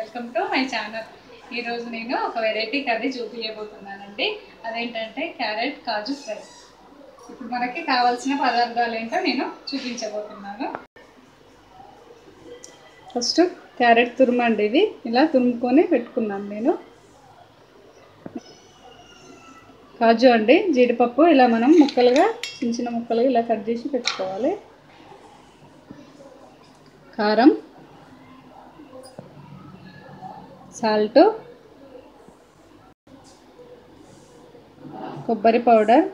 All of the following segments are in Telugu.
వెల్కమ్ టు మై ఛానల్ ఈరోజు నేను ఒక వెరైటీ కర్రీ చూపించబోతున్నానండి అదేంటంటే క్యారెట్ కాజు ఫ్రై ఇప్పుడు మనకి కావాల్సిన పదార్థాలు ఏంటో నేను చూపించబోతున్నాను ఫస్ట్ క్యారెట్ తురుమండి ఇది ఇలా తురుముకొని పెట్టుకున్నాను నేను కాజు అండి జీడిపప్పు ఇలా మనం ముక్కలుగా చిన్న చిన్న ముక్కలుగా ఇలా కట్ చేసి పెట్టుకోవాలి కారం సాల్ట్ కొబ్బరి పౌడర్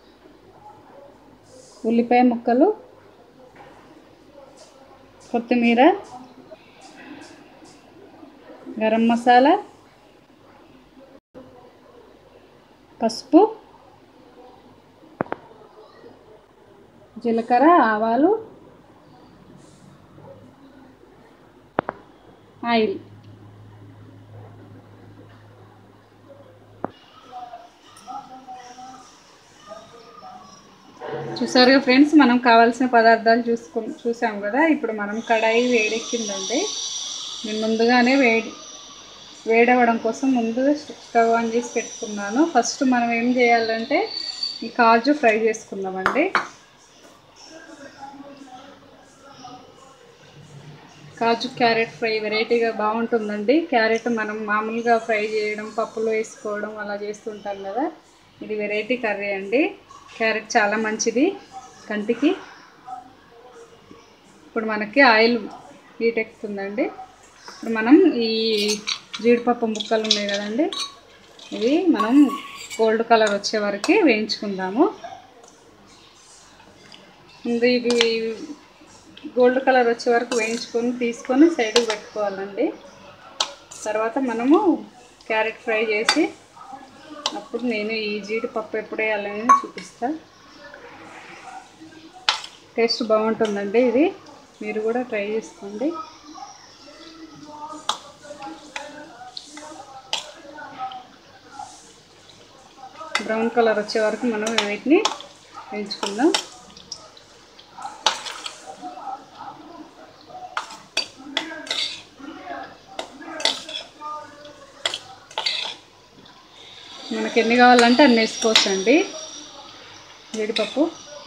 ఉల్లిపాయ ముక్కలు కొత్తిమీర గరం మసాలా పసుపు జీలకర్ర ఆవాలు ఆయిల్ చూసారుగా ఫ్రెండ్స్ మనం కావాల్సిన పదార్థాలు చూసుకు చూసాం కదా ఇప్పుడు మనం కడాయి వేడెక్కిందండి నేను ముందుగానే వేడి వేడవడం కోసం ముందు స్టవ్ ఆన్ చేసి పెట్టుకున్నాను ఫస్ట్ మనం ఏం చేయాలంటే ఈ కాజు ఫ్రై చేసుకుందామండి కాజు క్యారెట్ ఫ్రై వెరైటీగా బాగుంటుందండి క్యారెట్ మనం మామూలుగా ఫ్రై చేయడం పప్పులో వేసుకోవడం అలా చేస్తుంటాం కదా ఇది వెరైటీ కర్రీ అండి క్యారెట్ చాలా మంచిది కంటికి ఇప్పుడు మనకి ఆయిల్ హీట్ ఎక్కుతుందండి ఇప్పుడు మనం ఈ జీడిపప్పు ముక్కలు ఉన్నాయి కదండి ఇవి మనం గోల్డ్ కలర్ వచ్చే వరకు వేయించుకుందాము ముందు ఇవి గోల్డ్ కలర్ వచ్చే వరకు వేయించుకొని తీసుకొని సైడ్కి పెట్టుకోవాలండి తర్వాత మనము క్యారెట్ ఫ్రై చేసి అప్పుడు నేను ఈ జీడిపప్పు ఎప్పుడు వేయాలని చూపిస్తా టేస్ట్ బాగుంటుందండి ఇది మీరు కూడా ట్రై చేసుకోండి బ్రౌన్ కలర్ వచ్చే వరకు మనం వీటిని వేయించుకుందాం మనకి ఎన్ని కావాలంటే అన్ని వేసుకోవచ్చు అండి జీడిపప్పు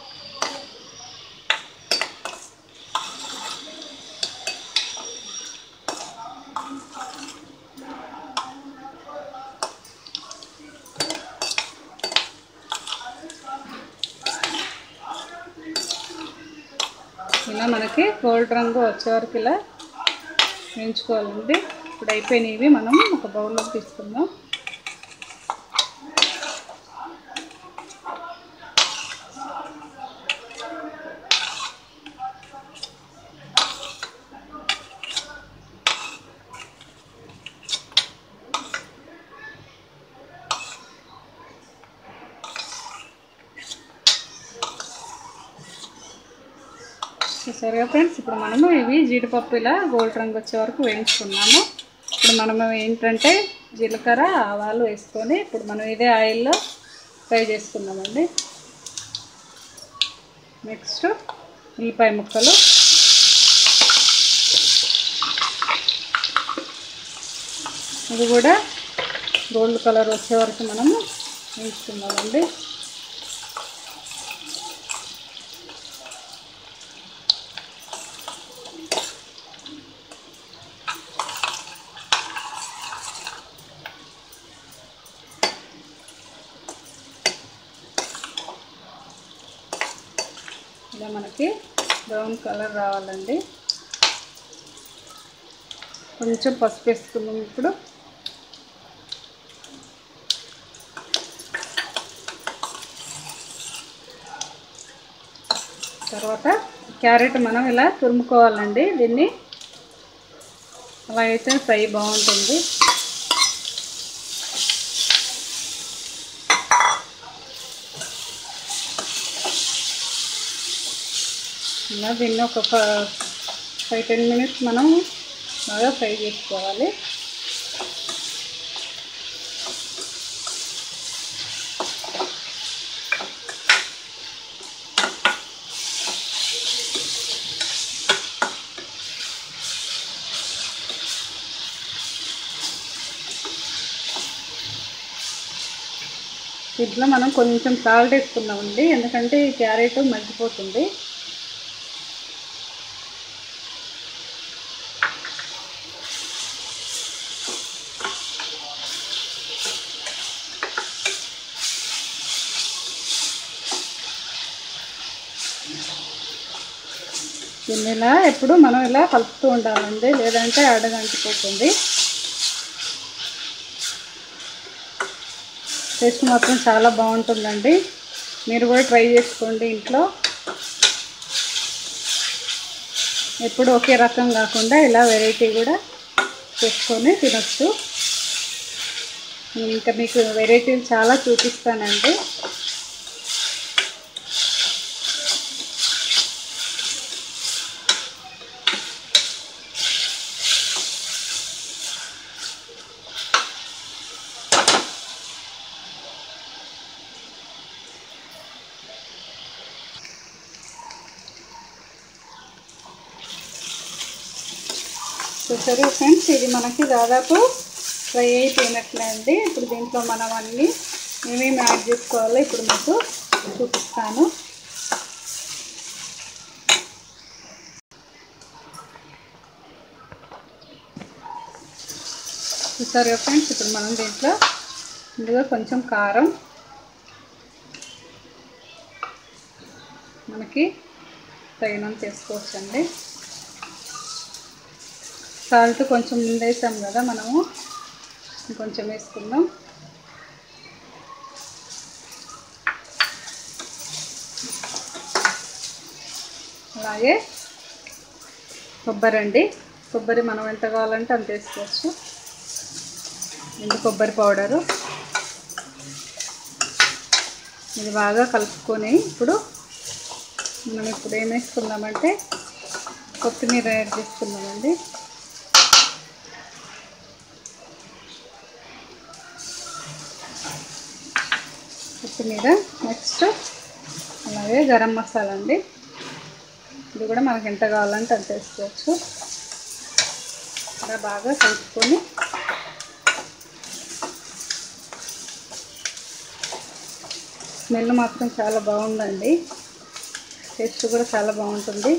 ఇలా మనకి గోల్డ్ రంగు వచ్చే వరకు ఇలా వేయించుకోవాలండి ఇప్పుడు అయిపోయినవి మనం ఒక బౌల్లోకి తీసుకుందాం చూసారుగా ఫ్రెండ్స్ ఇప్పుడు మనము ఇవి జీడిపప్పు ఇలా గోల్డ్ రంగు వచ్చే వరకు వేయించుకున్నాము ఇప్పుడు మనము ఏంటంటే జీలకర్ర ఆవాలు వేసుకొని ఇప్పుడు మనం ఇదే ఆయిల్లో ఫ్రై చేసుకుందామండి నెక్స్ట్ ఉల్లిపాయ ముక్కలు ఇది కూడా గోల్డ్ కలర్ వచ్చే వరకు మనము వేయించుకుందామండి ఇలా మనకి బ్రౌన్ కలర్ రావాలండి కొంచెం పసుపు వేసుకుందాం ఇప్పుడు తర్వాత క్యారెట్ మనం ఇలా తురుముకోవాలండి దీన్ని అలా అయితే ఫ్రై బాగుంటుంది ఇలా దీన్ని ఒక ఫైవ్ టెన్ మినిట్స్ మనం బాగా ఫ్రై చేసుకోవాలి దీంట్లో మనం కొంచెం సాల్ట్ వేసుకున్నామండి ఎందుకంటే ఈ క్యారెట్ మగ్గిపోతుంది దీన్ని ఇలా ఎప్పుడు మనం ఇలా కలుపుతూ ఉండాలండి లేదంటే అడగంటిపోతుంది టేస్ట్ మాత్రం చాలా బాగుంటుందండి మీరు కూడా ట్రై చేసుకోండి ఇంట్లో ఎప్పుడు ఒకే రకం కాకుండా ఇలా వెరైటీ కూడా చేసుకొని తినొచ్చు నేను ఇంకా మీకు వెరైటీలు చాలా చూపిస్తానండి చూసారు ఫ్రెండ్స్ ఇది మనకి దాదాపు ఫ్రై అయిపోయినట్లే అండి ఇప్పుడు దీంట్లో మనం అన్నీ ఏమేమి యాడ్ చేసుకోవాలో ఇప్పుడు మీకు చూపిస్తాను చూసారు ఫ్రెండ్స్ ఇప్పుడు మనం దీంట్లో ముందుగా కొంచెం కారం మనకి తగినంత వేసుకోవచ్చండి సాల్ట్ కొంచెం ముందు వేసాం కదా మనము కొంచెం వేసుకుందాం అలాగే కొబ్బరి అండి కొబ్బరి మనం ఎంత కావాలంటే అంత వేసుకోవచ్చు ఎండు కొబ్బరి పౌడరు ఇది బాగా కలుపుకొని ఇప్పుడు మనం ఇప్పుడు ఏం వేసుకుందామంటే కొత్తిమీర యాడ్ చేసుకుందామండి కొత్తిమీర నెక్స్ట్ అలాగే గరం మసాలా అండి ఇది కూడా మనకి ఎంత కావాలంటే అంత వేసుకోవచ్చు ఇలా బాగా కలుపుకొని స్మెల్ మాత్రం చాలా బాగుందండి టేస్ట్ కూడా చాలా బాగుంటుంది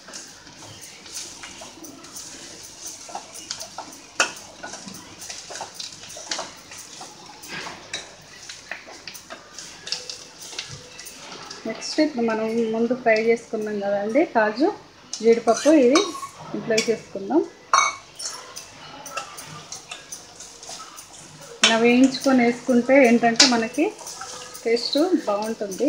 నెక్స్ట్ ఇప్పుడు మనం ముందు ఫ్రై చేసుకున్నాం కదండి కాజు జీడిపప్పు ఇది ఇంట్లో చేసుకుందాం ఇలా వేయించుకొని వేసుకుంటే ఏంటంటే మనకి టేస్ట్ బాగుంటుంది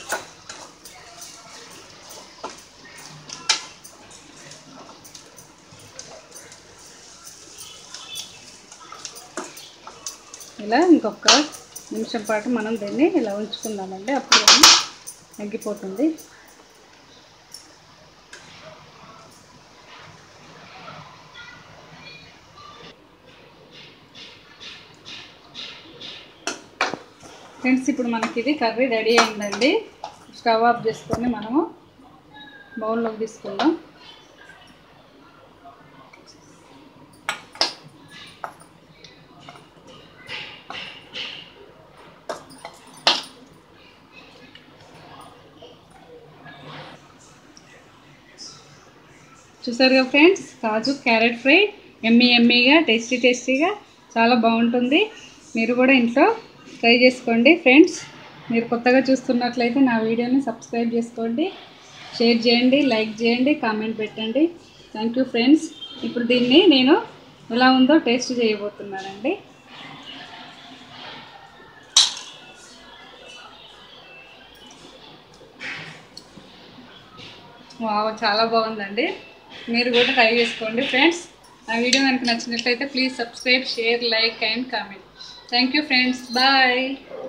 ఇలా ఇంకొక నిమిషం పాటు మనం దీన్ని ఇలా ఉంచుకుందామండి అప్పుడు అది తగ్గిపోతుంది ఫ్రెండ్స్ ఇప్పుడు మనకి ఇది కర్రీ రెడీ అయిందండి స్టవ్ ఆఫ్ చేసుకొని మనము బౌల్లోకి తీసుకుందాం చూసారు కదా friends kaju carrot fry yummy ఎమ్మీగా టేస్టీ టేస్టీగా చాలా బాగుంటుంది మీరు కూడా ఇంట్లో ట్రై చేసుకోండి ఫ్రెండ్స్ మీరు కొత్తగా చూస్తున్నట్లయితే నా వీడియోని సబ్స్క్రైబ్ చేసుకోండి షేర్ చేయండి లైక్ చేయండి కామెంట్ పెట్టండి థ్యాంక్ యూ ఫ్రెండ్స్ ఇప్పుడు దీన్ని నేను ఎలా ఉందో టేస్ట్ చేయబోతున్నానండి వావ్ చాలా బాగుందండి మీరు కూడా ట్రై చేసుకోండి ఫ్రెండ్స్ నా వీడియో కనుక నచ్చినట్లయితే please subscribe share like and comment thank you friends bye